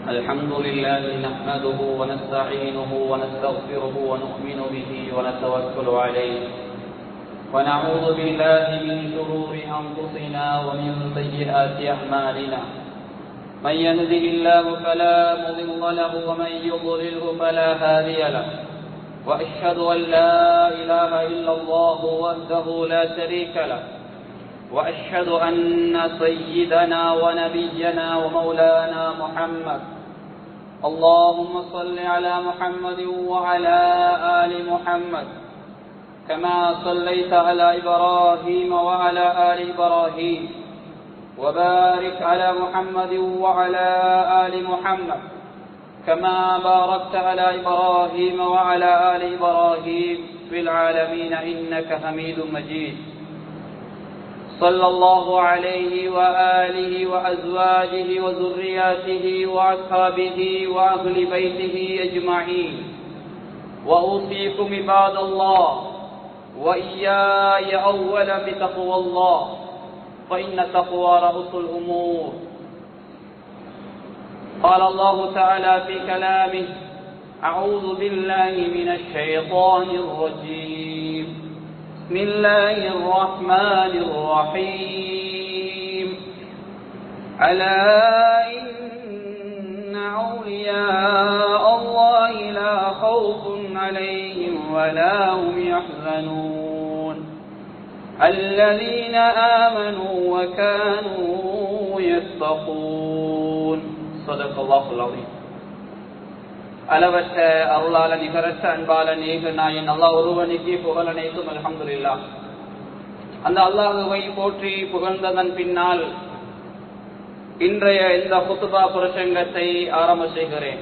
الحمد لله نحمده ونستعينه ونستغفره ونؤمن به ونتوكل عليه ونعوذ بالله من شرور أنفسنا ومن سيئات أعمالنا من يهده الله فلا مضل له ومن يضلله فلا هادي له وأشهد أن لا إله إلا الله وحده لا شريك له وأشهد أن سيدنا ونبينا ومولانا محمد اللهم صل على محمد وعلى آل محمد كما صليت على إبراهيم وعلى آل إبراهيم وبارك على محمد وعلى آل محمد كما باركت على إبراهيم وعلى آل إبراهيم في العالمين إنك حميد مجيد صلى الله عليه وآله وأزواجه وذرياته وأصحابه وأهل بيته أجمعين وأوصيكم عباد الله وإياي أولا بتقوى الله فإن تقوى رأس الأمور قال الله تعالى في كلامه أعوذ بالله من الشيطان الرجيم بسم الله الرحمن الرحيم ألا إن أولياء الله لا خوف عليهم ولا هم يحزنون الذين آمنوا وكانوا يتقون صدق الله العظيم அளவற்ற அருளால நிகரற்ற அன்பால நேக நாயன் அல்லா ஒருவனுக்கு புகழ் அனைத்தும் அலமதுல்லா அந்த அல்லாஹுவை போற்றி புகழ்ந்ததன் பின்னால் இன்றைய இந்த புத்துபா புரசங்கத்தை ஆரம்ப செய்கிறேன்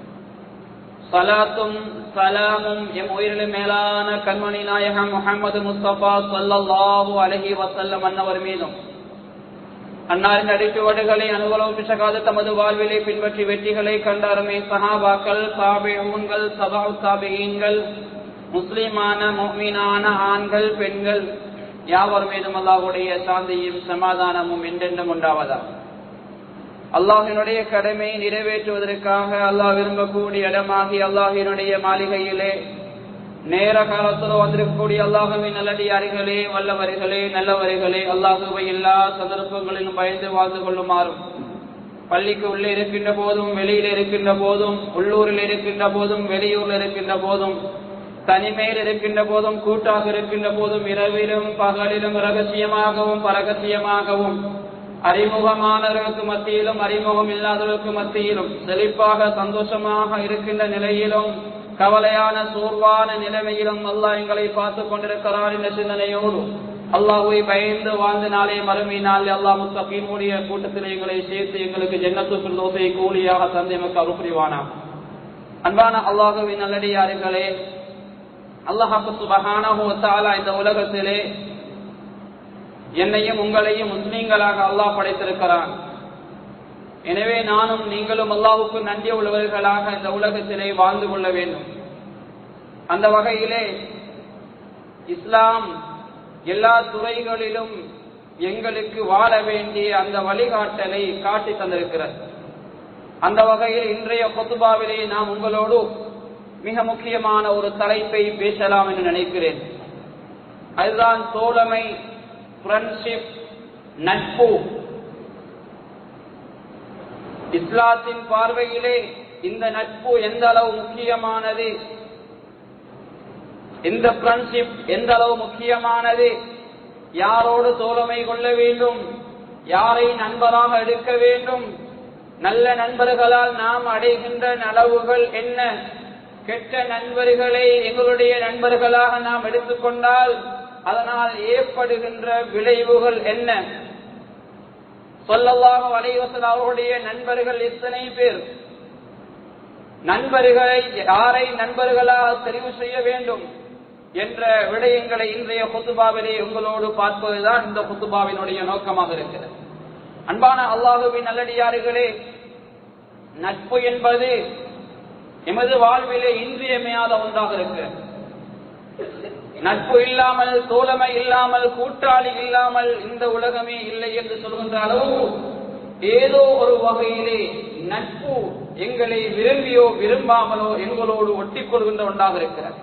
சலாத்தும் சலாமும் எம் உயிரிலும் மேலான கண்மணி நாயகம் முகமது முஸ்தபா சல்லாஹூ அலஹி வசல்லம் அன்னவர் மீதும் அன்னாரின் அடிச்சுவடுகளை அனுகூலம் பிசகாத தமது வாழ்விலை பின்பற்றி வெற்றிகளை கண்டாருமே சஹாபாக்கள் சாபிகள் சபா சாபியங்கள் முஸ்லிமான மொமீனான ஆண்கள் பெண்கள் யாவர் மீதும் அல்லாஹுடைய சாந்தியும் சமாதானமும் என்றென்றும் உண்டாவதா அல்லாஹினுடைய கடமையை நிறைவேற்றுவதற்காக அல்லாஹ் விரும்பக்கூடிய இடமாகி அல்லாஹினுடைய மாளிகையிலே நேர காலத்தில் வந்திருக்கக்கூடிய அல்லாஹுவின் நல்லடியாரிகளே வல்லவர்களே நல்லவர்களே அல்லாஹுவை எல்லா சந்தர்ப்பங்களிலும் பயந்து வாழ்ந்து கொள்ளுமாறும் பள்ளிக்கு உள்ளே இருக்கின்ற போதும் வெளியில் இருக்கின்ற போதும் உள்ளூரில் இருக்கின்ற போதும் வெளியூரில் இருக்கின்ற போதும் தனிமையில் இருக்கின்ற போதும் கூட்டாக இருக்கின்ற போதும் இரவிலும் பகலிலும் ரகசியமாகவும் பரகசியமாகவும் அறிமுகமானவர்களுக்கு மத்தியிலும் அறிமுகம் இல்லாதவர்களுக்கு மத்தியிலும் செழிப்பாக சந்தோஷமாக இருக்கின்ற நிலையிலும் கவலையான சோர்வான நிலைமையிலும் அல்லாஹ் எங்களை பார்த்து கொண்டிருக்கிறார் என்ற சிந்தனையோடு அல்லாஹுவை பயந்து வாழ்ந்த நாளே மறுமை நாள் அல்லாஹ் முத்தகீனுடைய கூட்டத்தில் எங்களை சேர்த்து எங்களுக்கு ஜென்னத்து பில்லோசை கூலியாக தந்தை மக்கள் அருப்புரிவானா அன்பான அல்லாஹுவின் நல்லடியார்களே அல்லாஹாக்கு சுபகானா இந்த உலகத்திலே என்னையும் உங்களையும் முஸ்லீம்களாக அல்லாஹ் படைத்திருக்கிறான் எனவே நானும் நீங்களும் அல்லாவுக்கு நன்றி உள்ளவர்களாக இந்த உலகத்திலே வாழ்ந்து கொள்ள வேண்டும் அந்த வகையிலே இஸ்லாம் எல்லா துறைகளிலும் எங்களுக்கு வாழ வேண்டிய அந்த வழிகாட்டலை காட்டி தந்திருக்கிறது அந்த வகையில் இன்றைய கொத்துபாவிலே நாம் உங்களோடு மிக முக்கியமான ஒரு தலைப்பை பேசலாம் என்று நினைக்கிறேன் அதுதான் தோழமை ஃப்ரெண்ட்ஷிப் நட்பு இஸ்லாத்தின் பார்வையிலே இந்த நட்பு எந்த அளவு முக்கியமானது இந்த ஃப்ரெண்ட்ஷிப் எந்த அளவு முக்கியமானது யாரோடு தோழமை கொள்ள வேண்டும் யாரை நண்பராக எடுக்க வேண்டும் நல்ல நண்பர்களால் நாம் அடைகின்ற நலவுகள் என்ன கெட்ட நண்பர்களை எங்களுடைய நண்பர்களாக நாம் எடுத்துக்கொண்டால் அதனால் ஏற்படுகின்ற விளைவுகள் என்ன சொல்லல்லாக வலைவசல் அவர்களுடைய நண்பர்கள் எத்தனை பேர் நண்பர்களை யாரை நண்பர்களாக தெரிவு செய்ய வேண்டும் என்ற விடயங்களை இன்றைய குத்துபாவிலே உங்களோடு பார்ப்பதுதான் இந்த குத்துபாவினுடைய நோக்கமாக இருக்கிறது அன்பான அல்லாஹுவின் நல்லடியாறுகளே நட்பு என்பது எமது வாழ்விலே இன்றியமையாத ஒன்றாக இருக்கிறது நட்பு இல்லாமல் தோழமை இல்லாமல் கூட்டாளி இல்லாமல் இந்த உலகமே இல்லை என்று சொல்கின்ற அளவு ஏதோ ஒரு வகையிலே நட்பு எங்களை விரும்பியோ விரும்பாமலோ எங்களோடு ஒட்டிக் கொள்கின்ற ஒன்றாக இருக்கிறது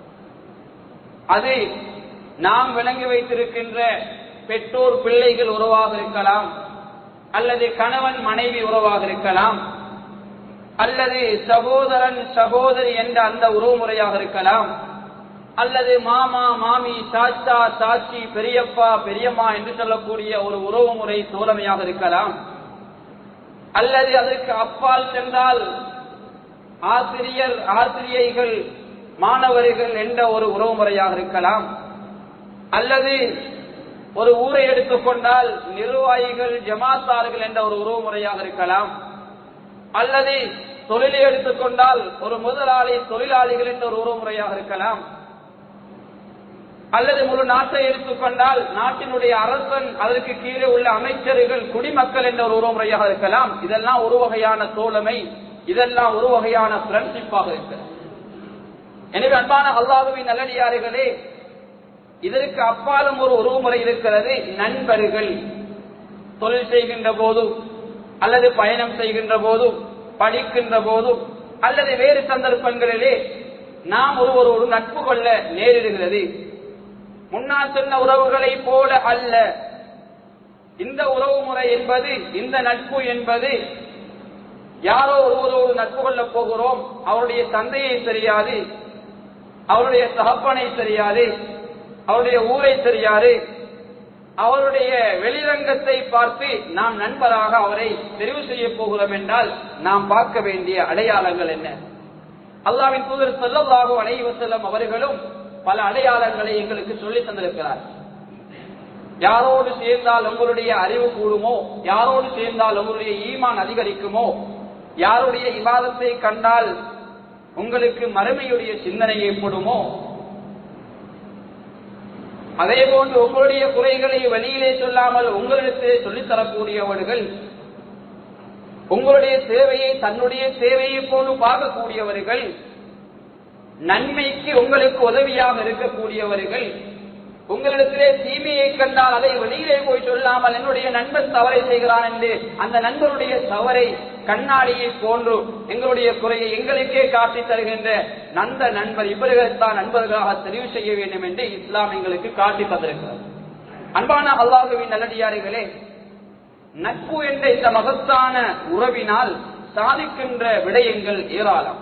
அது நாம் விளங்கி வைத்திருக்கின்ற பெற்றோர் பிள்ளைகள் உறவாக இருக்கலாம் அல்லது கணவன் மனைவி உறவாக இருக்கலாம் அல்லது சகோதரன் சகோதரி என்ற அந்த உறவுமுறையாக இருக்கலாம் அல்லது மாமா மாமி சாச்சா சாச்சி பெரியப்பா பெரியம்மா என்று சொல்லக்கூடிய ஒரு உறவுமுறை தோழமையாக இருக்கலாம் அல்லது அதற்கு அப்பால் சென்றால் ஆசிரியர் ஆசிரியைகள் மாணவர்கள் என்ற ஒரு உறவுமுறையாக இருக்கலாம் அல்லது ஒரு ஊரை எடுத்துக்கொண்டால் நிர்வாகிகள் ஜமாத்தார்கள் என்ற ஒரு உறவுமுறையாக இருக்கலாம் அல்லது தொழிலை எடுத்துக்கொண்டால் ஒரு முதலாளி தொழிலாளிகள் என்ற ஒரு உறவுமுறையாக இருக்கலாம் அல்லது முழு நாட்டை எடுத்துக்கொண்டால் நாட்டினுடைய அரசன் அதற்கு கீழே உள்ள அமைச்சர்கள் குடிமக்கள் என்ற ஒரு உறவுமுறையாக இருக்கலாம் இதெல்லாம் ஒரு வகையான தோழமை இதெல்லாம் ஒரு வகையான ஃப்ரெண்ட்ஷிப்பாக இருக்கிறது எனவே அன்பான அல்லாஹுவின் நல்லடியார்களே இதற்கு அப்பாலும் ஒரு உறவுமுறை இருக்கிறது நண்பர்கள் தொழில் செய்கின்ற போது அல்லது பயணம் செய்கின்ற போது படிக்கின்ற போது அல்லது வேறு சந்தர்ப்பங்களிலே நாம் ஒருவரோடு நட்பு கொள்ள நேரிடுகிறது முன்னால் சொன்ன உறவுகளை போல அல்ல இந்த உறவு முறை என்பது இந்த நட்பு என்பது யாரோ ஒருவரோடு நட்பு கொள்ளப் போகிறோம் அவருடைய தந்தையை தெரியாது அவருடைய தகப்பனை தெரியாது அவருடைய ஊரை தெரியாது அவருடைய வெளிரங்கத்தை பார்த்து நாம் நண்பராக அவரை தெரிவு செய்ய போகிறோம் என்றால் நாம் பார்க்க வேண்டிய அடையாளங்கள் என்ன அல்லாவின் தூதர் செல்லல்லாக அலைவ செல்லும் அவர்களும் பல அடையாளங்களை எங்களுக்கு சொல்லி தந்திருக்கிறார் யாரோடு சேர்ந்தால் உங்களுடைய அறிவு கூடுமோ யாரோடு சேர்ந்தால் உங்களுடைய ஈமான் அதிகரிக்குமோ யாருடைய விவாதத்தை கண்டால் உங்களுக்கு மறுமையுடைய சிந்தனை ஏற்படுமோ அதே போன்று உங்களுடைய குறைகளை வெளியிலே சொல்லாமல் உங்களிடத்திலே சொல்லித்தரக்கூடியவர்கள் உங்களுடைய சேவையை தன்னுடைய சேவையை போன்று பார்க்கக்கூடியவர்கள் நன்மைக்கு உங்களுக்கு உதவியாக இருக்கக்கூடியவர்கள் உங்களிடத்திலே தீமையை கண்டால் அதை வெளியிலே போய் சொல்லாமல் என்னுடைய நண்பன் தவறை செய்கிறான் என்று அந்த நண்பருடைய தவறை கண்ணாடியை போன்று எங்களுடைய குறையை எங்களுக்கே காட்டி தருகின்ற நந்த நண்பர் இவர்கள்தான் நண்பர்களாக தெரிவு செய்ய வேண்டும் என்று இஸ்லாம் எங்களுக்கு காட்டி தந்திருக்கிறது அன்பான அல்லாஹுவின் நல்லடியார்களே நட்பு என்ற இந்த மகத்தான உறவினால் சாதிக்கின்ற விடயங்கள் ஏராளம்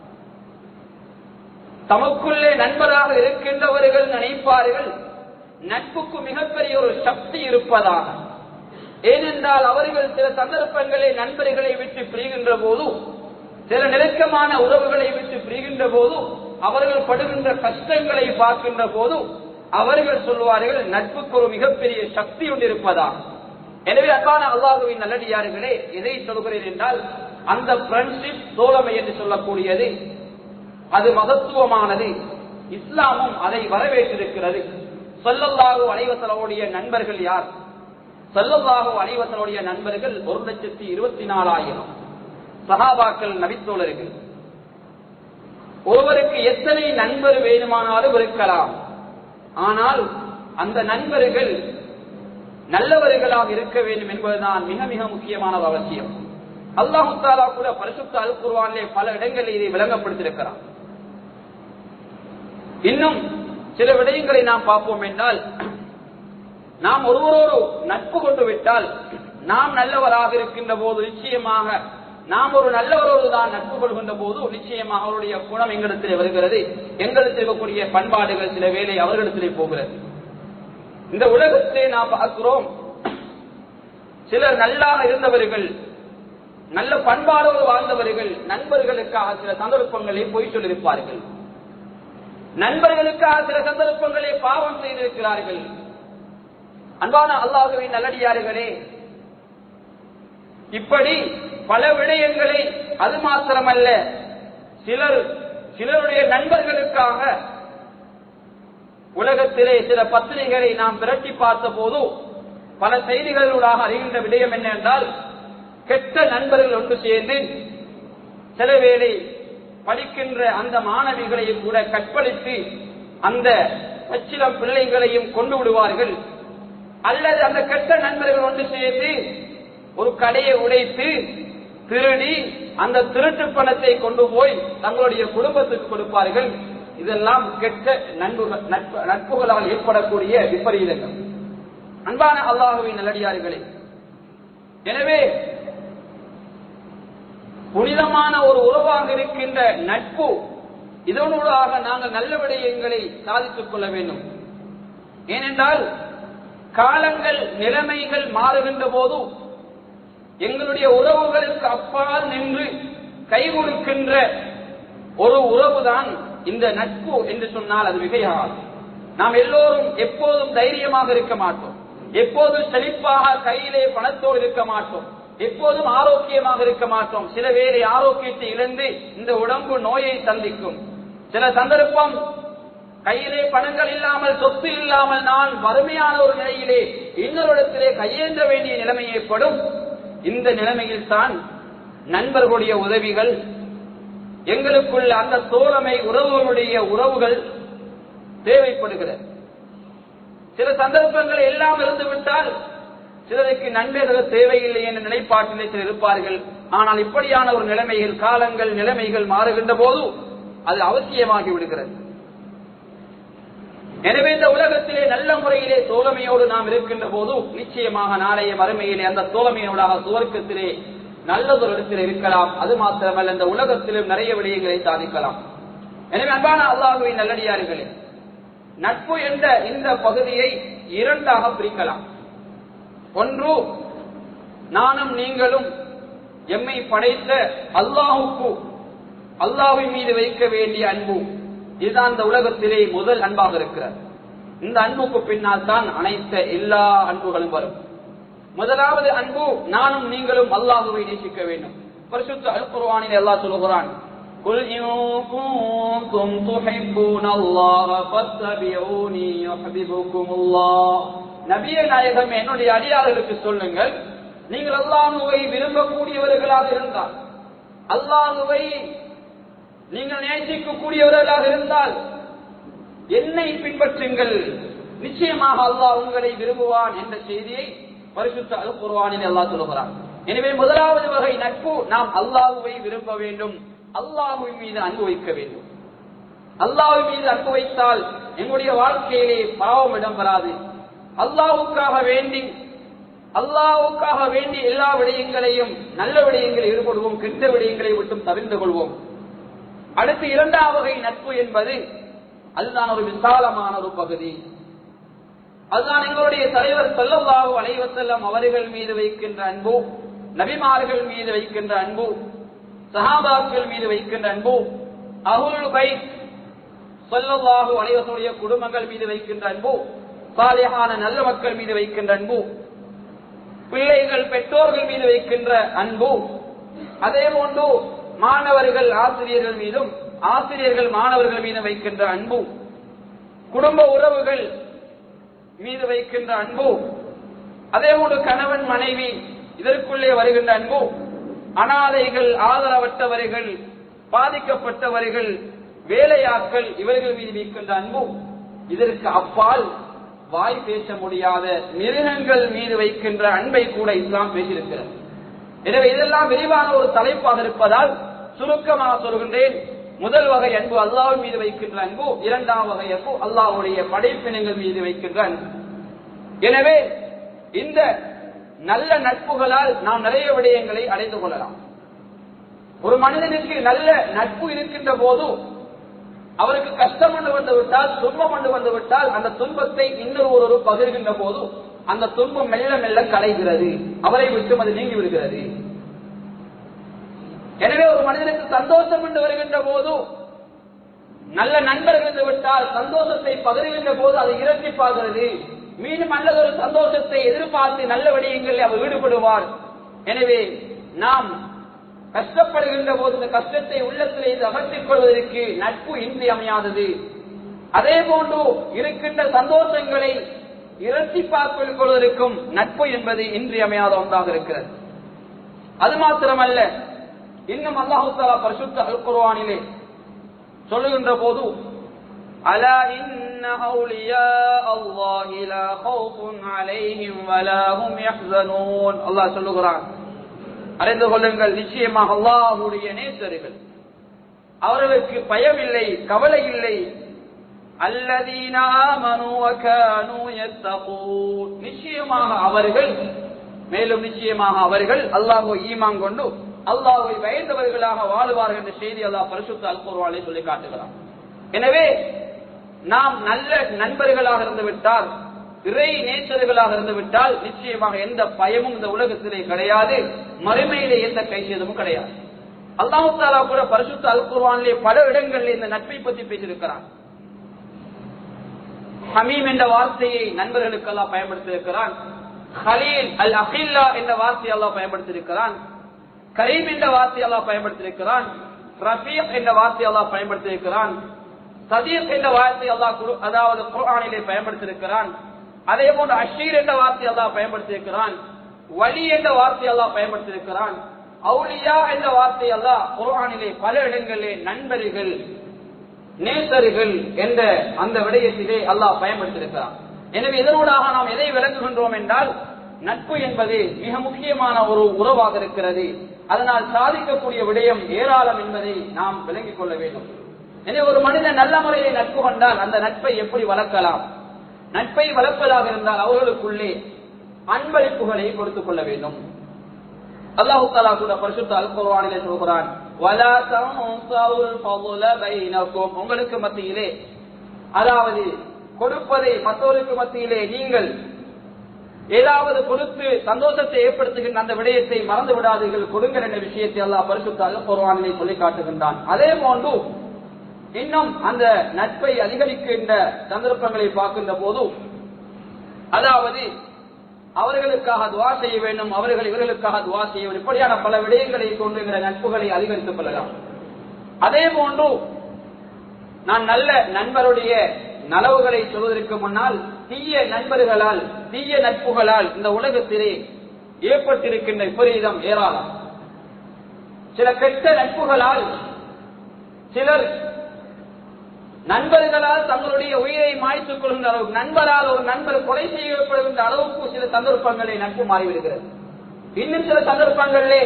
தமக்குள்ளே நண்பராக இருக்கின்றவர்கள் நினைப்பார்கள் நட்புக்கு மிகப்பெரிய ஒரு சக்தி இருப்பதாக ஏனென்றால் அவர்கள் சில சந்தர்ப்பங்களில் நண்பர்களை விட்டு பிரிகின்ற போது சில நெருக்கமான உறவுகளை விட்டு பிரிகின்ற போது அவர்கள் படுகின்ற கஷ்டங்களை பார்க்கின்ற போது அவர்கள் சொல்வார்கள் நட்புக்கு ஒரு மிகப்பெரிய சக்தி ஒன்று இருப்பதாக எனவே அன்பான அல்லாஹுவின் நல்லடியார்களே எதை சொல்கிறேன் என்றால் அந்த ஃப்ரெண்ட்ஷிப் தோழமை என்று சொல்லக்கூடியது அது மகத்துவமானது இஸ்லாமும் அதை வரவேற்றிருக்கிறது சொல்லல்லாஹு அலைவசலோடைய நண்பர்கள் யார் சொல்லல்லாஹு அலைவசலோடைய நண்பர்கள் ஒரு லட்சத்தி இருபத்தி நாலாயிரம் சகாபாக்கள் நபித்தோழர்கள் ஒருவருக்கு எத்தனை நண்பர் வேணுமானாலும் இருக்கலாம் ஆனால் அந்த நண்பர்கள் நல்லவர்களாக இருக்க வேண்டும் என்பதுதான் மிக மிக முக்கியமான ஒரு அவசியம் அல்லாஹு தாலா கூட பரிசுத்த அல் குர்வானிலே பல இடங்களில் இதை விளங்கப்படுத்தியிருக்கிறார் இன்னும் சில விடயங்களை நாம் பார்ப்போம் என்றால் நாம் ஒருவரோடு நட்பு கொண்டு விட்டால் நாம் நல்லவராக இருக்கின்ற போது நிச்சயமாக நாம் ஒரு நல்லவரோடு தான் நட்பு கொள்கின்ற போது நிச்சயமாக அவருடைய குணம் எங்களிடத்திலே வருகிறது எங்களிடத்தில் இருக்கக்கூடிய பண்பாடுகள் சில வேலை அவர்களிடத்திலே போகிறது இந்த உலகத்திலே நாம் பார்க்கிறோம் சிலர் நல்லாக இருந்தவர்கள் நல்ல பண்பாடோடு வாழ்ந்தவர்கள் நண்பர்களுக்காக சில சந்தர்ப்பங்களை பொய் சொல்லியிருப்பார்கள் நண்பர்களுக்காக சில சந்தர்ப்பங்களை பாவம் செய்திருக்கிறார்கள் அன்பான அல்லாஹுவின் நல்லடியார்களே இப்படி பல விடயங்களை அது மாத்திரமல்ல சிலர் சிலருடைய நண்பர்களுக்காக உலகத்திலே சில பத்திரிகைகளை நாம் விரட்டி பார்த்த போது பல செய்திகளூடாக அறிகின்ற விடயம் என்ன என்றால் கெட்ட நண்பர்கள் ஒன்று சேர்ந்து சில வேளை படிக்கின்ற அந்த மாணவிகளையும் கூட கற்பழித்து அந்த பச்சிலம் பிள்ளைகளையும் கொண்டு விடுவார்கள் அல்லது அந்த கெட்ட நண்பர்கள் ஒன்று சேர்ந்து ஒரு கடையை உடைத்து திருடி அந்த திருட்டு பணத்தை கொண்டு போய் தங்களுடைய குடும்பத்துக்கு கொடுப்பார்கள் இதெல்லாம் கெட்ட நண்புகள் நட்பு- நட்புகளால் ஏற்படக்கூடிய விபரீதங்கள் அன்பான அல்லாஹுவின் நல்லடியார்களே எனவே புனிதமான ஒரு உறவாக இருக்கின்ற நட்பு இதனூடாக நாங்கள் நல்ல விடயங்களை சாதித்துக் கொள்ள வேண்டும் ஏனென்றால் காலங்கள் நிலைமைகள் மாறுகின்ற போது எங்களுடைய உறவுகளுக்கு அப்பால் நின்று கை கொடுக்கின்ற ஒரு உறவுதான் இந்த நட்பு என்று சொன்னால் அது மிகையாகும் நாம் எல்லோரும் எப்போதும் தைரியமாக இருக்க மாட்டோம் எப்போதும் செழிப்பாக கையிலே பணத்தோடு இருக்க மாட்டோம் எப்போதும் ஆரோக்கியமாக இருக்க மாட்டோம் சில வேலை ஆரோக்கியத்தை இழந்து இந்த உடம்பு நோயை சந்திக்கும் சில சந்தர்ப்பம் கையிலே பணங்கள் இல்லாமல் சொத்து இல்லாமல் நான் வறுமையான ஒரு நிலையிலே இன்னொரு இடத்திலே கையேந்த வேண்டிய நிலைமை ஏற்படும் இந்த நிலைமையில் தான் நண்பர்களுடைய உதவிகள் எங்களுக்குள்ள அந்த தோழமை உறவுகளுடைய உறவுகள் தேவைப்படுகிறது சில சந்தர்ப்பங்கள் எல்லாம் இருந்து விட்டால் சிலருக்கு நண்பர்கள் தேவையில்லை என்ற நிலைப்பாட்டிலே சிலர் இருப்பார்கள் ஆனால் இப்படியான ஒரு நிலைமைகள் காலங்கள் நிலைமைகள் மாறுகின்ற போது அது அவசியமாகி விடுகிறது எனவே இந்த உலகத்திலே நல்ல முறையிலே தோழமையோடு நாம் இருக்கின்ற போது நிச்சயமாக நாளைய மறுமையிலே அந்த தோழமையோடாக சுவர்க்கத்திலே நல்லதொரு இடத்தில் இருக்கலாம் அது மாத்திரமல்ல இந்த உலகத்திலும் நிறைய விடயங்களை சாதிக்கலாம் எனவே அன்பான அல்லாஹுவின் நல்லடியார்களே நட்பு என்ற இந்த பகுதியை இரண்டாக பிரிக்கலாம் ஒன்று நானும் நீங்களும் எம்மை படைத்த அல்லாஹுக்கு அல்லாஹ்வின் மீது வைக்க வேண்டிய அன்பு இதுதான் இந்த உலகத்திலே முதல் அன்பாக இருக்கிறது இந்த அன்புக்கு பின்னால் தான் அனைத்த எல்லா அன்புகளும் வரும் முதலாவது அன்பு நானும் நீங்களும் அல்லாஹுவை நேசிக்க வேண்டும் பரிசுத்த அல் குர்ஆனில் அல்லாஹ் சொல்கிறான் قل إن كنتم تحبون الله فاتبعوني يحببكم الله நபியே நாயகம் என்னுடைய அடியார்களுக்கு சொல்லுங்கள் நீங்கள் அல்லாஹுவை விரும்பக்கூடியவர்களாக இருந்தால் அல்லாஹுவை நீங்கள் நேசிக்கக்கூடியவர்களாக இருந்தால் என்னை பின்பற்றுங்கள் நிச்சயமாக அல்லாஹ் உங்களை விரும்புவான் என்ற செய்தியை பரிசுத்த அல் குர்ஆனில் அல்லாஹ் சொல்கிறான் எனவே முதலாவது வகை நட்பு நாம் அல்லாஹுவை விரும்ப வேண்டும் அல்லாஹுவின் மீது அன்பு வைக்க வேண்டும் அல்லாஹ்வின் மீது அன்பு வைத்தால் எங்களுடைய வாழ்க்கையிலே பாவம் இடம்பெறாது அல்லாஹுக்காக வேண்டி அல்லாஹுக்காக வேண்டி எல்லா விடயங்களையும் நல்ல விடயங்களில் ஈடுபடுவோம் கெட்ட விடயங்களை விட்டும் தவிர்த்து கொள்வோம் அடுத்து இரண்டாம் வகை நட்பு என்பது அதுதான் ஒரு விசாலமான ஒரு பகுதி அதுதான் எங்களுடைய தலைவர் செல்லல்லாஹு அலைவசல்லம் அவர்கள் மீது வைக்கின்ற அன்பு நபிமார்கள் மீது வைக்கின்ற அன்பு சஹாபாக்கள் மீது வைக்கின்ற அன்பு அகுல் பை சொல்லல்லாஹு அலைவசனுடைய குடும்பங்கள் மீது வைக்கின்ற அன்பு சாலியான நல்ல மக்கள் மீது வைக்கின்ற அன்பு பிள்ளைகள் பெற்றோர்கள் மீது வைக்கின்ற அன்பு அதே போன்று மாணவர்கள் ஆசிரியர்கள் மீதும் ஆசிரியர்கள் மாணவர்கள் மீது வைக்கின்ற அன்பு குடும்ப உறவுகள் மீது வைக்கின்ற அன்பு அதே போன்று கணவன் மனைவி இதற்குள்ளே வருகின்ற அன்பு அனாதைகள் ஆதரவற்றவர்கள் பாதிக்கப்பட்டவர்கள் வேலையாட்கள் இவர்கள் மீது வைக்கின்ற அன்பு இதற்கு அப்பால் வாய் பேச முடியாத மிருகங்கள் மீது வைக்கின்ற அன்பை கூட இஸ்லாம் பேசியிருக்கிறது எனவே இதெல்லாம் விரிவான ஒரு தலைப்பாக இருப்பதால் சுருக்கமாக சொல்கின்றேன் முதல் வகை அன்பு அல்லாஹ் மீது வைக்கின்ற அன்பு இரண்டாம் வகை அன்பு அல்லாஹ்வுடைய படைப்பினங்கள் மீது வைக்கின்ற அன்பு எனவே இந்த நல்ல நட்புகளால் நாம் நிறைய விடயங்களை அடைந்து கொள்ளலாம் ஒரு மனிதனுக்கு நல்ல நட்பு இருக்கின்ற போது அவருக்கு கஷ்டம் கொண்டு வந்து விட்டால் துன்பம் கொண்டு வந்து விட்டால் அந்த துன்பத்தை இன்னொரு ஒரு பகிர்கின்ற போது அந்த துன்பம் மெல்ல மெல்ல கலைகிறது அவரை விட்டு அது நீங்கி விடுகிறது எனவே ஒரு மனிதனுக்கு சந்தோஷம் என்று வருகின்ற போது நல்ல நண்பர்கள் இருந்து விட்டால் சந்தோஷத்தை பகிர்கின்ற போது அது இரட்டிப்பாகிறது மீண்டும் நல்லதொரு சந்தோஷத்தை எதிர்பார்த்து நல்ல விடயங்களில் அவர் ஈடுபடுவார் எனவே நாம் கஷ்டப்படுகின்ற போது இந்த கஷ்டத்தை உள்ளத்திலே இருந்து அகற்றிக் கொள்வதற்கு நட்பு இன்றியமையாதது அதே போன்று இருக்கின்ற சந்தோஷங்களை இரட்டிப்பாக்கிக் கொள்வதற்கும் நட்பு என்பது இன்றியமையாத ஒன்றாக இருக்கிறது அது மாத்திரமல்ல இன்னும் அல்லாஹு தாலா பரிசுத்த அல் குர்ஆனிலே சொல்லுகின்ற போது அலா இன்ன அவுலியா அல்லாஹி லா ஹவுஃபுன் அலைஹிம் வலா ஹும் யஹ்ஸனூன் அல்லாஹ் சொல்லுகிறான் அறிந்து கொள்ளுங்கள் நிச்சயமாக அல்லாஹுடைய நேசர்கள் அவர்களுக்கு பயமில்லை கவலை இல்லை அல்லதீன ஆமனு வகானு யத்தகூன் நிச்சயமாக அவர்கள் மேலும் நிச்சயமாக அவர்கள் அல்லாஹ்வை ஈமான் கொண்டு அல்லாஹ்வை பயந்தவர்களாக வாழுவார்கள் என்ற செய்தி அல்லாஹ் பரிசுத்த அல் குர்ஆனிலே சொல்லி காட்டுகிறான் எனவே நாம் நல்ல நண்பர்களாக இருந்து விட்டால் இறை நேசர்களாக இருந்து விட்டால் நிச்சயமாக எந்த பயமும் இந்த உலகத்திலே கிடையாது மறுமையிலே எந்த கைசேதமும் கிடையாது அல்லாஹு தாலா கூட பரிசுத்த அல் குர்ஆனிலே பல இடங்களில் இந்த நட்பை பற்றி பேசியிருக்கிறான் ஹமீம் என்ற வார்த்தையை நண்பர்களுக்கு எல்லாம் பயன்படுத்தியிருக்கிறான் ஹலீல் அல் அஹில்லா என்ற வார்த்தையை எல்லாம் பயன்படுத்தியிருக்கிறான் கரீம் என்ற வார்த்தையை எல்லாம் பயன்படுத்தியிருக்கிறான் ரஃபீக் என்ற வார்த்தையை எல்லாம் பயன்படுத்தியிருக்கிறான் சதீக் என்ற வார்த்தை அல்லாஹ் குரு- அதாவது குர்ஆனிலே பயன்படுத்தியிருக்கிறான் அதே போன்று அஷீர் என்ற வார்த்தை அல்லாஹ் பயன்படுத்தியிருக்கிறான் வலி என்ற வார்த்தை அல்லாஹ் பயன்படுத்தியிருக்கிறான் அவுலியா என்ற வார்த்தை அல்லாஹ் குர்ஆனிலே பல இடங்களிலே நண்பர்கள் நேசர்கள் என்ற அந்த விடயத்திலே அல்லாஹ் பயன்படுத்தியிருக்கிறான் எனவே இதனூடாக நாம் எதை விளங்குகின்றோம் என்றால் நட்பு என்பது மிக முக்கியமான ஒரு உறவாக இருக்கிறது அதனால் சாதிக்கக்கூடிய விடயம் ஏராளம் என்பதை நாம் விளங்கிக் கொள்ள வேண்டும் எனவே ஒரு மனிதன் நல்ல முறையை நட்பு கொண்டால் அந்த நட்பை எப்படி வளர்க்கலாம் நட்பை வளர்ப்பதாக இருந்தால் அவர்களுக்குள்ளே அன்பளிப்புகளை கொடுத்துக் கொள்ள வேண்டும் அல்லாஹு தாலா கூட பரிசுத்த அல் குர்ஆனிலே சொல்கிறான் வலா தன்சவுல் ஃபضل பைனக்கும் உங்களுக்கு மத்தியிலே அதாவது கொடுப்பதை மற்றவருக்கு மத்தியிலே நீங்கள் ஏதாவது கொடுத்து சந்தோஷத்தை ஏற்படுத்துகின்ற அந்த விடயத்தை மறந்து விடாதீர்கள் கொடுங்கள் என்ற விஷயத்தை அல்லாஹ் பரிசுத்த அல் குர்ஆனிலே சொல்லி காட்டுகின்றான் அதே போன்று இன்னும் அந்த நட்பை அதிகரிக்கின்ற சந்தர்ப்பங்களை பார்க்கின்ற போது அதாவது அவர்களுக்காக துவா செய்ய வேண்டும் அவர்கள் இவர்களுக்காக துவா செய்ய வேண்டும் இப்படியான பல விடயங்களை கொண்டு இந்த நட்புகளை அதிகரித்துக் கொள்ளலாம் அதே போன்று நான் நல்ல நண்பருடைய நலவுகளை சொல்வதற்கு முன்னால் தீய நண்பர்களால் தீய நட்புகளால் இந்த உலகத்திலே ஏற்பட்டிருக்கின்ற விபரீதம் ஏராளம் சில கெட்ட நட்புகளால் சிலர் நண்பர்களால் தங்களுடைய உயிரை மாய்த்துக் கொள்கின்ற அளவுக்கு நண்பரால் ஒரு நண்பர் கொலை செய்யப்படுகின்ற அளவுக்கு சில சந்தர்ப்பங்களை நட்பு மாறிவிடுகிறது இன்னும் சில சந்தர்ப்பங்களிலே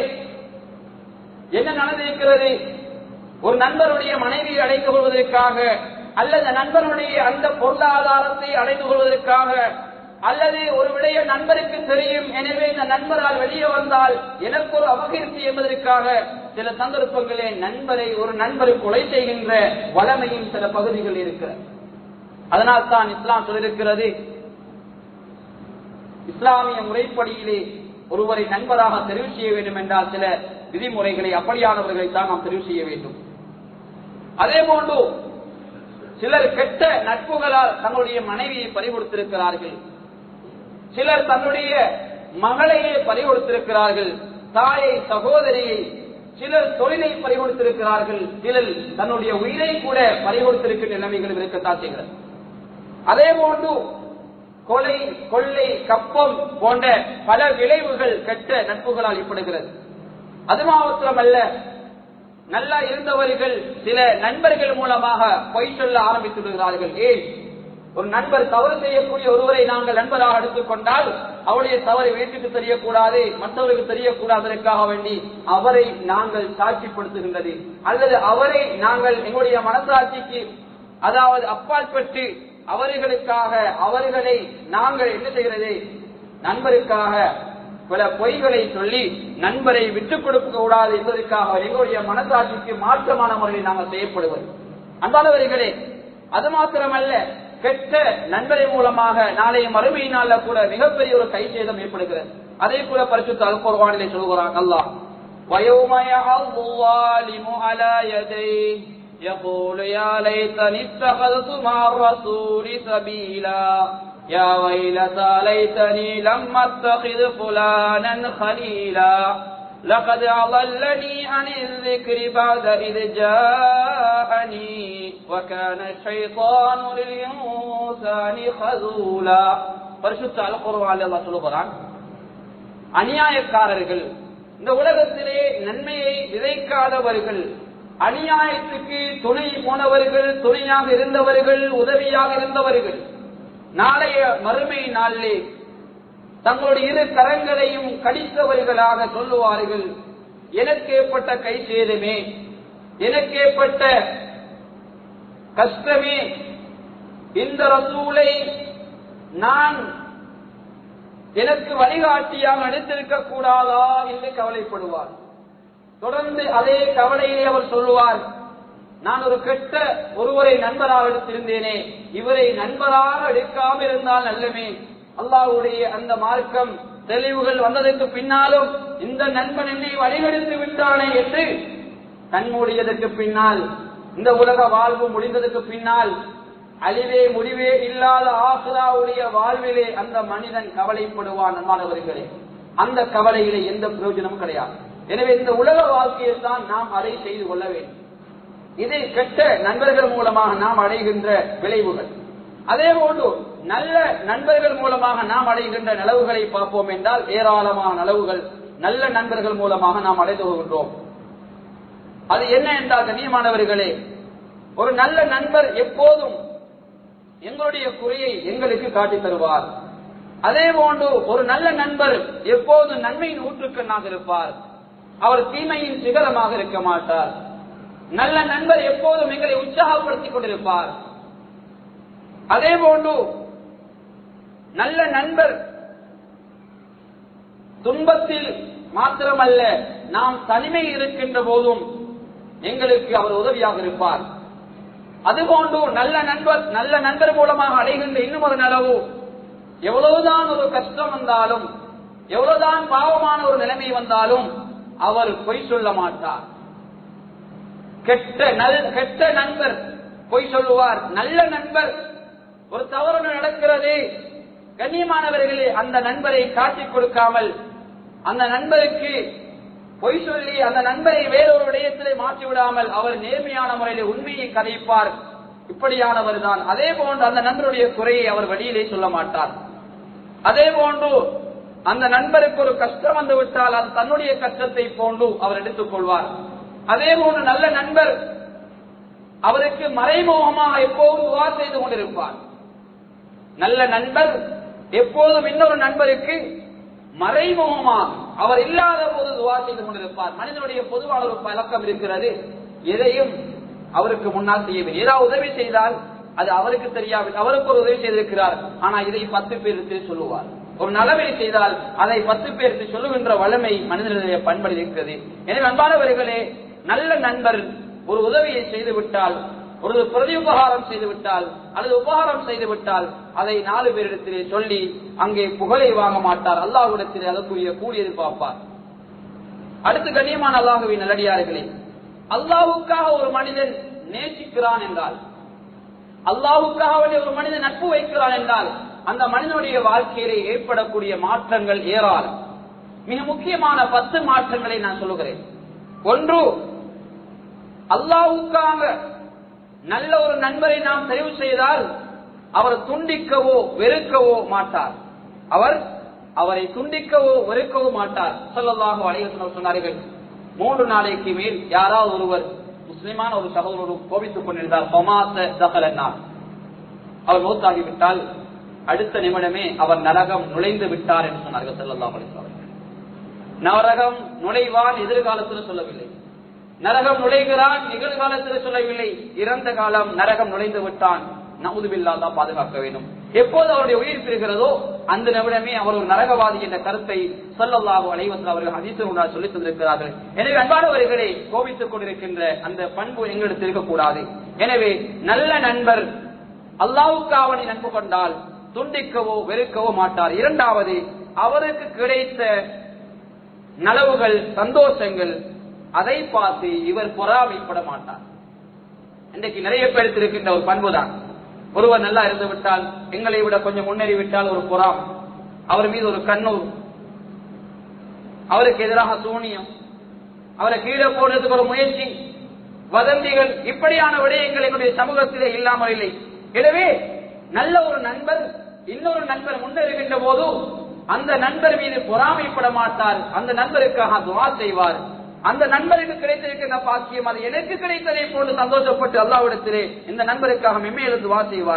என்ன நடந்திருக்கிறது ஒரு நண்பருடைய மனைவியை அடைந்து கொள்வதற்காக அல்லது நண்பருடைய அந்த பொருளாதாரத்தை அடைந்து கொள்வதற்காக அல்லது ஒரு விடைய நண்பருக்கு தெரியும் எனவே இந்த நண்பரால் வெளியே வந்தால் எனக்கு ஒரு அபகீர்த்தி என்பதற்காக சில சந்தர்ப்பங்களே நண்பரை ஒரு நண்பரை கொலை செய்கின்ற வளமையும் சில பகுதிகள் இருக்கிறது அதனால் தான் இஸ்லாம் சொல்லியிருக்கிறது இஸ்லாமிய முறைப்படியிலே ஒருவரை நண்பராக தெரிவு செய்ய வேண்டும் என்றால் சில விதிமுறைகளை அப்படியானவர்களை தான் நாம் தெரிவு செய்ய வேண்டும் அதே போன்று சிலர் கெட்ட நட்புகளால் தங்களுடைய மனைவியை பறிகொடுத்திருக்கிறார்கள் சிலர் தன்னுடைய மகளையே பறிகொடுத்திருக்கிறார்கள் தாயை சகோதரியை சிலர் தொழிலை பறிகொடுத்திருக்கிறார்கள் சிலர் தன்னுடைய உயிரை கூட பறிகொடுத்திருக்கின்ற நிலைமைகள் இருக்கத்தான் செய்கிறது அதே போன்று கொலை கொள்ளை கப்பம் போன்ற பல விளைவுகள் கெட்ட நட்புகளால் ஏற்படுகிறது அது மாத்திரமல்ல நல்லா இருந்தவர்கள் சில நண்பர்கள் மூலமாக பொய் சொல்ல ஆரம்பித்து விடுகிறார்கள் ஏன் ஒரு நண்பர் தவறு செய்யக்கூடிய ஒருவரை நாங்கள் நண்பராக எடுத்துக்கொண்டால் அவருடைய தவறை வீட்டுக்கு தெரியக்கூடாது மற்றவருக்கு தெரியக்கூடாததற்காக வேண்டி அவரை நாங்கள் சாட்சிப்படுத்துகின்றது அல்லது அவரை நாங்கள் எங்களுடைய மனசாட்சிக்கு அதாவது அப்பாற்பட்டு அவர்களுக்காக அவர்களை நாங்கள் என்ன செய்கிறது நண்பருக்காக பல பொய்களை சொல்லி நண்பரை விட்டுக் கொடுக்க கூடாது என்பதற்காக எங்களுடைய மனசாட்சிக்கு மாற்றமான முறையில் நாங்கள் செய்யப்படுவது அன்பானவர்களே அது மாத்திரமல்ல கெட்ட நண்பரை மூலமாக நாளைய மறுமை நாள்ல கூட மிகப்பெரிய ஒரு கை சேதம் ஏற்படுகிறது அதே போல பரிசுத்த அல்பொருவானிலே சொல்கிறான் அல்லாஹ் ويوم يعض الظالم على يديه يقول يا ليتني اتخذت مع الرسول سبيلا يا ويلتى ليتني لم اتخذ فلانا خليلا لقد أضلني عن الذكر بعد إذ جاءني وكان الشيطان للإنسان خذولا பரிசுத்த அல் குர்ஆனில் அல்லாஹ் சொல்லுகிறான் அநியாயக்காரர்கள் இந்த உலகத்திலே நன்மையை விதைக்காதவர்கள் அநியாயத்துக்கு துணை போனவர்கள் துணையாக இருந்தவர்கள் உதவியாக இருந்தவர்கள் நாளைய மறுமை நாளிலே தங்களுடைய இரு கரங்களையும் கடித்தவர்களாக சொல்லுவார்கள் எனக்கு ஏற்பட்ட கை சேதமே எனக்கு ஏற்பட்ட கஷ்டமே இந்த ரசூலை நான் எனக்கு வழிகாட்டியாக எடுத்திருக்க கூடாதா என்று கவலைப்படுவார் தொடர்ந்து அதே கவலையிலே அவர் சொல்லுவார் நான் ஒரு கெட்ட ஒருவரை நண்பராக எடுத்திருந்தேனே இவரை நண்பராக எடுக்காமல் இருந்தால் நல்லமே அல்லாஹ்வுடைய அந்த மார்க்கம் தெளிவுகள் வந்ததற்கு பின்னாலும் இந்த நண்பன் என்னை வழிகெடுத்து விட்டானே என்று கண்மூடியதற்கு பின்னால் இந்த உலக வாழ்வு முடிந்ததற்கு பின்னால் அழிவே முடிவே இல்லாத ஆசுராவுடைய வாழ்விலே அந்த மனிதன் கவலைப்படுவான் மாணவர்களே அந்த கவலையிலே எந்த பிரயோஜனமும் கிடையாது எனவே இந்த உலக வாழ்க்கையில் தான் நாம் அதை செய்து கொள்ள வேண்டும் இது கெட்ட நண்பர்கள் மூலமாக நாம் அடைகின்ற விளைவுகள் அதே போன்று நல்ல நண்பர்கள் மூலமாக நாம் அடைகின்ற நலவுகளை பார்ப்போம் என்றால் ஏராளமான நலவுகள் நல்ல நண்பர்கள் மூலமாக நாம் அடைந்து கொள்கின்றோம் அது என்ன என்றால் கண்ணியமானவர்களே ஒரு நல்ல நண்பர் எப்போதும் எங்களுடைய குறையை எங்களுக்கு காட்டித் தருவார் அதே போன்று ஒரு நல்ல நண்பர் எப்போதும் நன்மையின் ஊற்றுக்கண்ணாக இருப்பார் அவர் தீமையின் சிகரமாக இருக்க மாட்டார் நல்ல நண்பர் எப்போதும் எங்களை உற்சாகப்படுத்திக் கொண்டிருப்பார் அதே போன்று நல்ல நண்பர் துன்பத்தில் மாத்திரமல்ல நாம் தனிமை இருக்கின்ற போதும் எங்களுக்கு அவர் உதவியாக இருப்பார் அதுபோன்று நல்ல நண்பர் நல்ல நண்பர் மூலமாக அடைகின்ற இன்னும் ஒரு நலவு எவ்வளவுதான் ஒரு கஷ்டம் வந்தாலும் எவ்வளவுதான் பாவமான ஒரு நிலைமை வந்தாலும் அவர் பொய் சொல்ல மாட்டார் கெட்ட நல் கெட்ட நண்பர் பொய் சொல்லுவார் நல்ல நண்பர் ஒரு தவறு நடக்கிறது கண்ணியமானவர்களே அந்த நண்பரை காட்டிக் கொடுக்காமல் அந்த நண்பருக்கு பொய் சொல்லி அந்த நண்பரை வேறொரு விடயத்திலே மாற்றி விடாமல் அவர் நேர்மையான முறையிலே உண்மையை கதைப்பார் இப்படியானவர் தான் அதே போன்று அந்த நண்பருடைய குறையை அவர் வழியிலே சொல்ல மாட்டார் அதே போன்று அந்த நண்பருக்கு ஒரு கஷ்டம் வந்து விட்டால் அது தன்னுடைய கஷ்டத்தை போன்று அவர் எடுத்துக் கொள்வார் அதே போன்று நல்ல நண்பர் அவருக்கு மறைமுகமாக எப்போதும் துவா செய்து கொண்டிருப்பார் நல்ல நண்பர் எப்போதும் இன்னொரு நண்பருக்கு மறைமுகமாக அவர் இல்லாத போது துவா செய்து கொண்டிருப்பார் மனிதனுடைய பொதுவான ஒரு பழக்கம் இருக்கிறது எதையும் அவருக்கு முன்னால் செய்யவில்லை ஏதாவது உதவி செய்தால் அது அவருக்கு தெரியாது அவருக்கு ஒரு உதவி செய்திருக்கிறார் ஆனா இதை பத்து பேருக்கு சொல்லுவார் ஒரு நலவை செய்தால் அதை பத்து பேருக்கு சொல்லுகின்ற வளமை மனிதனுடைய பண்படி இருக்கிறது எனவே அன்பானவர்களே நல்ல நண்பர் ஒரு உதவியை செய்து விட்டால் ஒரு பிரதி உபகாரம் செய்து விட்டால் அல்லது உபகாரம் செய்து விட்டால் அதை நாலு பேரிடத்திலே சொல்லி அங்கே புகழை வாங்க மாட்டார் அல்லாஹ்விடத்திலே அதற்குரிய கூலி எதிர்பார்ப்பார் அடுத்து கண்ணியமான அல்லாஹுவின் நல்லடியார்களே அல்லாஹுக்காக ஒரு மனிதன் நேசிக்கிறான் என்றால் அல்லாஹுக்காக வேண்டிய ஒரு மனிதன் நட்பு வைக்கிறான் என்றால் அந்த மனிதனுடைய வாழ்க்கையிலே ஏற்படக்கூடிய மாற்றங்கள் ஏறாது மிக முக்கியமான பத்து மாற்றங்களை நான் சொல்லுகிறேன் ஒன்று அல்லாஹுக்காக நல்ல ஒரு நண்பரை நாம் தெரிவு செய்தால் அவர் துண்டிக்கவோ வெறுக்கவோ மாட்டார் அவர் அவரை துண்டிக்கவோ வெறுக்கவோ மாட்டார் சொல்லலாக அலைவசனர் சொன்னார்கள் மூன்று நாளைக்கு மேல் யாராவது ஒருவர் முஸ்லிமான ஒரு சகோதரரும் கோபித்துக் கொண்டிருந்தார் பமாச தகலன்னார் அவர் மௌத்தாகிவிட்டால் அடுத்த நிமிடமே அவர் நரகம் நுழைந்து விட்டார் என்று சொன்னார்கள் செல்லல்லா அலிஸ்லாம் நரகம் நுழைவான் எதிர்காலத்தில் சொல்லவில்லை நரகம் நுழைகிறான் நிகழ்காலத்தில் சொல்லவில்லை இறந்த காலம் நரகம் நுழைந்து விட்டான் நமுதுபில்லா தான் பாதுகாக்க வேண்டும் எப்போது அவருடைய உயிர் பெறுகிறதோ அந்த நிமிடமே அவர் ஒரு நரகவாதி என்ற கருத்தை சொல்லல்லாஹு அலைவசல் அவர்கள் அதிசயம் சொல்லித் தந்திருக்கிறார்கள் எனவே அன்பானவர்களை கோபித்துக் கொண்டிருக்கின்ற அந்த பண்பு எங்களுக்கு இருக்கக்கூடாது எனவே நல்ல நண்பர் அல்லாவுக்காவனை நட்பு கொண்டால் துண்டிக்கவோ வெறுக்கவோ மாட்டார் இரண்டாவது அவருக்கு கிடைத்த நலவுகள் சந்தோஷங்கள் அதை பார்த்து இவர் பொறாமைப்பட மாட்டார் இன்றைக்கு நிறைய பேருக்கு இருக்கின்ற ஒரு பண்புதான் ஒருவர் நல்லா இருந்து விட்டால் எங்களை விட கொஞ்சம் முன்னேறி விட்டால் ஒரு புறாம் அவர் மீது ஒரு கண்ணூர் அவருக்கு எதிராக சூனியம் அவரை கீழே போடுறதுக்கு ஒரு முயற்சி வதந்திகள் இப்படியான விடயங்கள் எங்களுடைய சமூகத்திலே இல்லாமல் இல்லை எனவே நல்ல ஒரு நண்பர் இன்னொரு நண்பர் முன்னேறுகின்ற போது அந்த நண்பர் மீது பொறாமைப்பட மாட்டார் அந்த நண்பருக்காக துவா செய்வார் அந்த நண்பருக்கு கிடைத்திருக்கின்ற பாக்கியம் அது எனக்கு கிடைத்ததை போன்று சந்தோஷப்பட்டு அல்லாவிடத்திலே இந்த நண்பருக்காக மெம்மையிலிருந்து துவா செய்வார்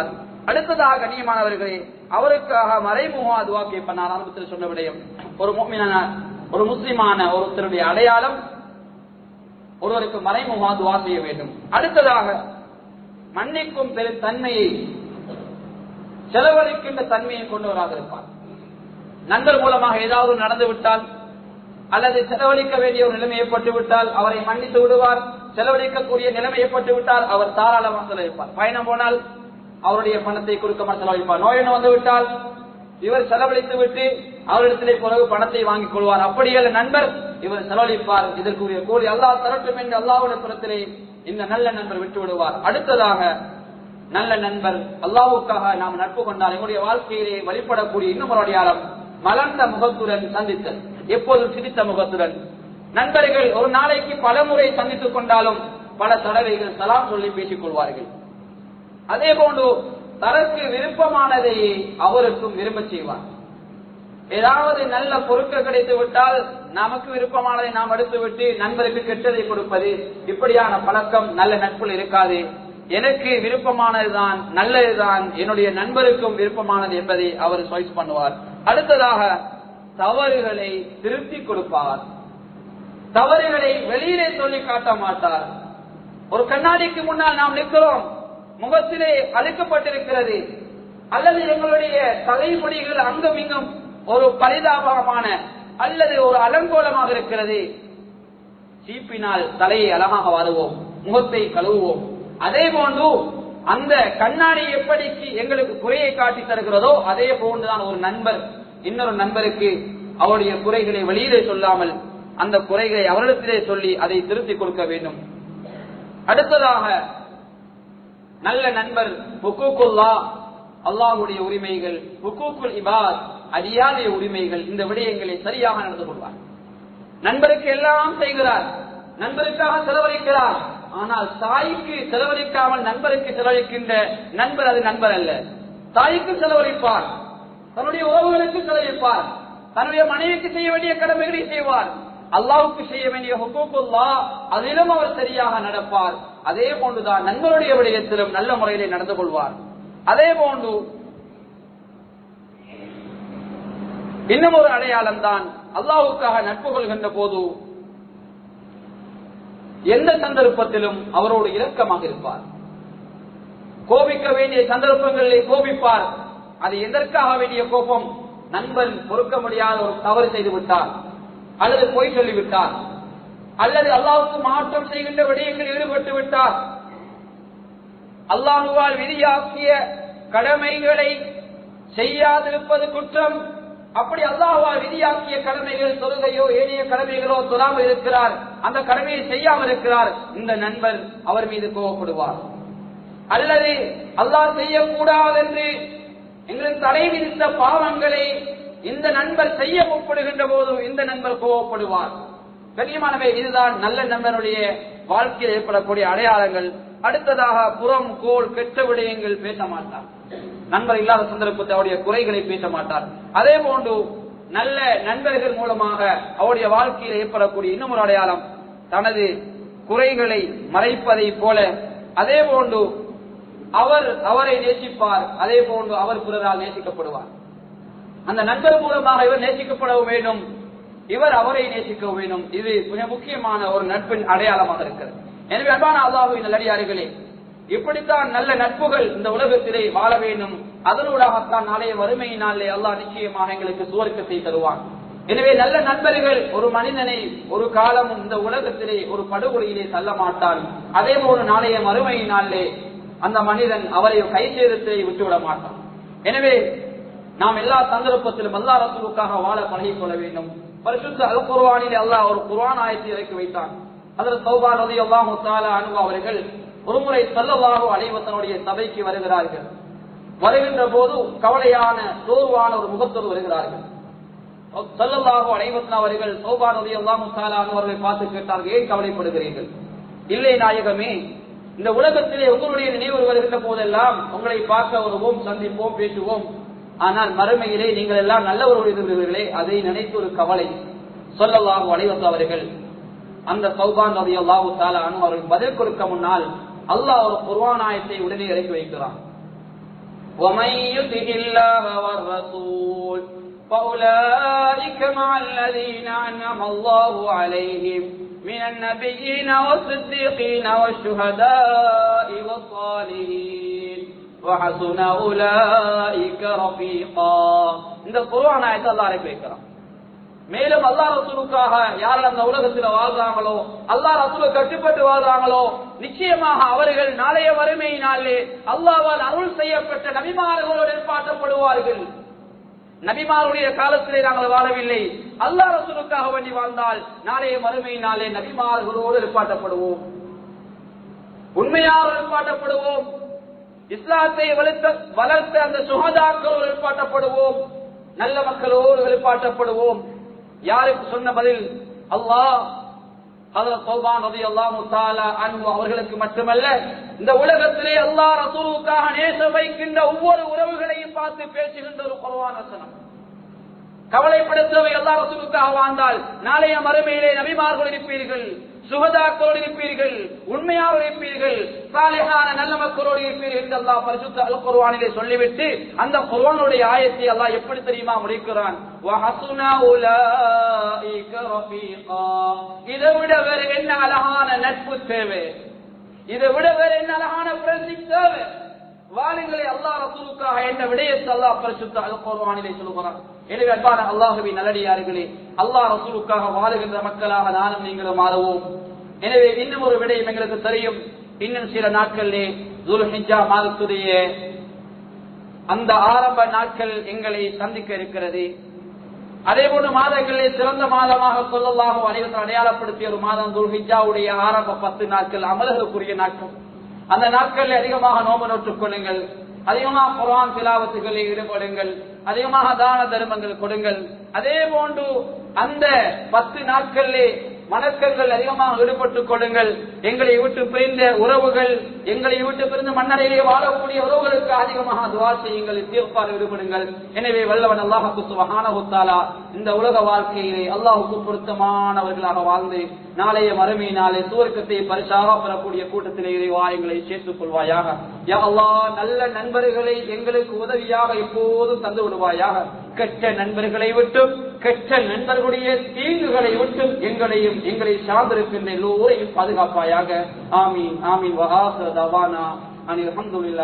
அடுத்ததாக கண்ணியமானவர்களே அவருக்காக மறைமுகமா துவா கேட்பேன் நான் ஆரம்பத்தில் சொன்ன விடயம் ஒரு முஃமினான ஒரு முஸ்லிமான ஒருத்தருடைய அடையாளம் ஒருவருக்கு மறைமுகமா துவா செய்ய வேண்டும் அடுத்ததாக மன்னிக்கும் பெரும் தன்மையை செலவழிக்கின்ற தன்மையை கொண்டவராக இருப்பார் நண்பர் மூலமாக ஏதாவது நடந்து விட்டால் அல்லது செலவழிக்க வேண்டிய ஒரு நிலைமை ஏற்பட்டு விட்டால் அவரை மன்னித்து விடுவார் செலவழிக்கக்கூடிய நிலைமை ஏற்பட்டு விட்டால் அவர் தாராளமாக செலவழிப்பார் பயணம் போனால் அவருடைய பணத்தை கொடுக்க செலவழிப்பார் நோய் வந்து விட்டால் இவர் செலவழித்து விட்டு அவரிடத்திலே பிறகு பணத்தை வாங்கிக் கொள்வார் அப்படியல்ல நண்பர் இவர் செலவழிப்பார் இதற்குரிய கூலி அல்லாஹ் தரட்டும் என்று அல்லாவுடைய புறத்திலே இந்த நல்ல நண்பர் விட்டு விடுவார் அடுத்ததாக நல்ல நண்பர் அல்லாவுக்காக நாம் நட்பு கொண்டால் எங்களுடைய வாழ்க்கையிலே வழிபடக்கூடிய இன்னும் ஒரு அடையாளம் மலர்ந்த முகத்துடன் சந்தித்தல் எப்போதும் சிரித்த முகத்துடன் நண்பர்கள் ஒரு நாளைக்கு பல முறை சந்தித்துக் கொண்டாலும் பல தடவைகள் சலாம் சொல்லி பேசிக் கொள்வார்கள் அதே போன்று தனக்கு விருப்பமானதை அவருக்கும் விரும்ப செய்வார் ஏதாவது நல்ல பொருட்கள் கிடைத்து விட்டால் நமக்கு விருப்பமானதை நாம் எடுத்து விட்டு நண்பருக்கு கெட்டதை கொடுப்பது இப்படியான பழக்கம் நல்ல நட்பில் இருக்காது எனக்கு விருப்பமானதுதான் நல்லதுதான் என்னுடைய நண்பருக்கும் விருப்பமானது என்பதை அவர் சாய்ஸ் பண்ணுவார் அடுத்ததாக தவறுகளை திருத்தி கொடுப்பார் தவறுகளை வெளியிலே சொல்லி காட்ட மாட்டார் ஒரு கண்ணாடிக்கு முன்னால் நாம் நிற்கிறோம் முகத்திலே அழுக்கப்பட்டிருக்கிறது அல்லது எங்களுடைய தலைமுடிகள் அங்கும் இங்கும் ஒரு பரிதாபமான அல்லது ஒரு அலங்கோலமாக இருக்கிறது சீப்பினால் தலையை அழகாக வாருவோம் முகத்தை கழுவுவோம் அதே போன்று அந்த கண்ணாடி எப்படிக்கு எங்களுக்கு குறையை காட்டி தருகிறதோ அதே போன்றுதான் ஒரு நண்பர் இன்னொரு நண்பருக்கு அவருடைய குறைகளை வெளியிலே சொல்லாமல் அந்த குறைகளை அவரிடத்திலே சொல்லி அதை திருத்திக் கொடுக்க வேண்டும் அடுத்ததாக நல்ல நண்பர் ஹுக்கூக்குல்லா அல்லாஹுடைய உரிமைகள் ஹுக்கூக்குல் இபாத் அறியாத உரிமைகள் இந்த விடயங்களை சரியாக நடந்து கொள்வார் நண்பருக்கு எல்லாம் செய்கிறார் நண்பருக்காக செலவழிக்கிறார் ஆனால் தாய்க்கு செலவழிக்காமல் நண்பருக்கு செலவழிக்கின்ற நண்பர் அது நண்பர் அல்ல தாய்க்கு செலவழிப்பார் தன்னுடைய உறவுகளுக்கு செலவழிப்பார் தன்னுடைய மனைவிக்கு செய்ய வேண்டிய கடமைகளை செய்வார் அல்லாவுக்கு செய்ய வேண்டிய ஹுக்கூக்குல்லா அதிலும் அவர் சரியாக நடப்பார் அதே போன்றுதான் நண்பருடைய விடயத்திலும் நல்ல முறையிலே நடந்து கொள்வார் அதே போன்று இன்னும் ஒரு அடையாளம் தான் அல்லாவுக்காக நட்பு கொள்கின்ற போது எந்த சந்தர்ப்பத்திலும் அவரோடு இரக்கமாக இருப்பார் கோபிக்க வேண்டிய சந்தர்ப்பங்களிலே கோபிப்பார் அது எதற்காக வேண்டிய கோபம் நண்பன் பொறுக்க முடியாத ஒரு தவறு செய்து விட்டார் அல்லது பொய் சொல்லிவிட்டார் அல்லது அல்லாவுக்கு மாற்றம் செய்கின்ற விடயங்கள் ஈடுபட்டு விட்டார் அல்லாஹுவால் விதியாக்கிய கடமைகளை செய்யாதிருப்பது குற்றம் அப்படி அல்லாஹுவால் விதியாக்கிய கடமைகள் தொழுகையோ ஏனைய கடமைகளோ தொழாமல் இருக்கிறார் அந்த கடமையை செய்யாமல் இருக்கிறார் இந்த நண்பர் அவர் மீது கோவப்படுவார் அல்லது அல்லாஹ் செய்யக்கூடாது என்று எங்களுக்கு தடை விதித்த பாவங்களை இந்த நண்பர் செய்ய முற்படுகின்ற போது இந்த நண்பர் கோவப்படுவார் கண்ணியமானவை இதுதான் நல்ல நண்பனுடைய வாழ்க்கையில் ஏற்படக்கூடிய அடையாளங்கள் அடுத்ததாக புறம் கோல் கெட்ட விடயங்கள் பேச மாட்டார் நண்பர் இல்லாத சந்தர்ப்பத்தை அவருடைய குறைகளை பேச மாட்டார் அதே போன்று நல்ல நண்பர்கள் மூலமாக அவருடைய வாழ்க்கையில் ஏற்படக்கூடிய இன்னும் ஒரு அடையாளம் தனது குறைகளை மறைப்பதை போல அதே போன்று அவர் அவரை நேசிப்பார் அதே போன்று அவர் பிறரால் நேசிக்கப்படுவார் அந்த நண்பர் மூலமாக இவர் நேசிக்கப்பட வேண்டும் இவர் அவரை நேசிக்க வேண்டும் இது மிக முக்கியமான ஒரு நட்பின் அடையாளமாக இருக்கிறது எனவே அன்பான அல்லாஹுவின் நல்லடியார்களே இப்படித்தான் நல்ல நட்புகள் இந்த உலகத்திலே வாழ வேண்டும் அதனூடாகத்தான் நாளைய வறுமையினாலே அல்லாஹ் நிச்சயமாக எங்களுக்கு சுவர்க்கத்தை தருவான் எனவே நல்ல நண்பர்கள் ஒரு மனிதனை ஒரு காலமும் இந்த உலகத்திலே ஒரு படுகொலையிலே தள்ள மாட்டான் அதே போல நாளைய மறுமையினாலே அந்த மனிதன் அவரை கை சேதத்தை விட்டுவிட மாட்டான் எனவே நாம் எல்லா சந்தர்ப்பத்திலும் அல்லா ரசூலுக்காக வாழ பழகிக் கொள்ள வேண்டும் பரிசுத்த அல் குர்வானிலே அல்லாஹ் ஒரு குர்வான் ஆயத்தை இறக்கி வைத்தான் அதில் சௌபா நதி அல்லாஹ் முத்தாலா அனுபவ அவர்கள் ஒருமுறை செல்லவாக அனைவத்தனுடைய சபைக்கு வருகிறார்கள் வருகின்ற போது கவலையான சோர்வான ஒரு முகத்தோடு வருகிறார்கள் செல்லவாக அனைவத்தன் அவர்கள் சௌபா நதி அல்லாஹ் முத்தாலா அவர்களை பார்த்து கேட்டார்கள் ஏன் கவலைப்படுகிறீர்கள் இல்லை நாயகமே இந்த உலகத்திலே உங்களுடைய நினைவு வருகின்ற போதெல்லாம் உங்களை பார்க்க வருவோம் சந்திப்போம் பேசுவோம் ஆனால் மறுமையிலே நீங்கள் எல்லாம் நல்லவர்கள் இருக்கிறீர்களே அதை நினைத்து ஒரு கவலை சொல்லலாம் வளைவந்த அவர்கள் அந்த சௌபான் ரவி அல்லாஹு தாலானு அவர்கள் பதில் கொடுக்க முன்னால் அல்லாஹ் ஒரு குர்வானாயத்தை உடனே இறக்கி வைக்கிறான் ومن يطع الله والرسول فأولئك مع الذين أنعم الله عليهم من النبيين والصديقين والشهداء والصالحين وحسن أولئك رفيقا இந்த குர்ஆன் ஆயத்தை அல்லாஹ் இறக்கி வைக்கிறான் மேலும் அல்லா ரசூலுக்காக யார் அந்த உலகத்துல வாழ்றாங்களோ அல்லா ரசூல கட்டுப்பட்டு வாழ்றாங்களோ நிச்சயமாக அவர்கள் நாளைய வறுமையினாலே அல்லாவால் அருள் செய்யப்பட்ட நபிமார்களோடு ஏற்பாட்டப்படுவார்கள் நபிமாருடைய காலத்திலே நாங்கள் வாழவில்லை அல்லா ரசூலுக்காக வேண்டி வாழ்ந்தால் நாளைய மறுமையினாலே நபிமார்களோடு ஏற்பாட்டப்படுவோம் உண்மையாக ஏற்பாட்டப்படுவோம் இஸ்லாத்தை வளர்த்த வளர்த்த அந்த சுகதாக்களோடு ஏற்பாட்டப்படுவோம் நல்ல மக்களோடு வெளிப்பாட்டப்படுவோம் யாருக்கு சொன்ன பதில் அல்லாஹ் அவர்களுக்கு மட்டுமல்ல இந்த உலகத்திலே அல்லா ரசூலுக்காக நேசம் வைக்கின்ற ஒவ்வொரு உறவுகளையும் பார்த்து பேசுகின்ற ஒரு குறவான வசனம் கவலைப்படுத்தவை எல்லா ரசூலுக்காக வாழ்ந்தால் நாளைய மறுமையிலே நபிமார்கள் இருப்பீர்கள் சுகதாக்களோடு இருப்பீர்கள் உண்மையாக இருப்பீர்கள் சாலைகான நல்ல மக்களோடு இருப்பீர்கள் என்று அல்லா பரிசுத்த அல் குர்வானிலே சொல்லிவிட்டு அந்த குர்வானுடைய ஆயத்தை அல்லா எப்படி தெரியுமா முடிக்கிறான் இதை விட வேற என்ன அழகான நட்பு தேவை இதை விட வேற என்ன அழகான ஃப்ரெண்ட்ஷிப் தேவை வாழுங்களை அல்லா ரசூலுக்காக என்ற விடயத்தை அல்லா பரிசுத்த அல் குர்வானிலே சொல்லுகிறான் எனவே அன்பான அல்லாஹுவின் நல்லடியார்களே அல்லாஹ் ரசூலுக்காக வாழுகின்ற மக்களாக நானும் நீங்களும் மாறுவோம் எனவே இன்னும் ஒரு விடயம் எங்களுக்கு தெரியும் இன்னும் சில நாட்களிலே துல்ஹிஜா மாதத்துடைய அந்த ஆரம்ப நாட்கள் எங்களை சந்திக்க இருக்கிறது அதே போன்று மாதங்களிலே சிறந்த மாதமாக சொல்லலாக அனைவரும் அடையாளப்படுத்திய ஒரு மாதம் துல்ஹிஜாவுடைய ஆரம்ப பத்து நாட்கள் அமலர்களுக்குரிய நாட்கள் அந்த நாட்களில் அதிகமாக நோம்பு நோட்டுக் கொள்ளுங்கள் அதிகமாக குரான் திலாவத்துகளில் ஈடுபடுங்கள் அதிகமாக தான தர்மங்கள் கொடுங்கள் அதே போன்று அந்த பத்து நாட்களிலே வணக்கங்கள் அதிகமாக ஈடுபட்டுக் கொள்ளுங்கள் எங்களை விட்டு பிரிந்த உறவுகள் எங்களை விட்டு பிரிந்த மன்னரையிலே வாழக்கூடிய உறவுகளுக்கு அதிகமாக துவா செய்யுங்கள் தீர்ப்பால் ஈடுபடுங்கள் எனவே வல்லவன் அல்லாஹுக்கு சுபகானகுத்தாலா இந்த உலக வாழ்க்கையிலே அல்லாஹுக்கு பொருத்தமானவர்களாக வாழ்ந்து நாளைய மறுமையினாலே சுவர்க்கத்தை பரிசாக பெறக்கூடிய கூட்டத்திலே இறைவா எங்களை சேர்த்துக் கொள்வாயாக யா அல்லாஹ் நல்ல நண்பர்களை எங்களுக்கு உதவியாக எப்போதும் தந்து விடுவாயாக கெட்ட நண்பர்களை விட்டும் கெட்ட நண்பர்களுடைய தீங்குகளை விட்டும் எங்களையும் எங்களை சார்ந்திருக்கின்ற எல்லோரையும் பாதுகாப்பாயாக ஆமீன் ஆமீன் வகாச தவானா அனில் அஹமதுல்லா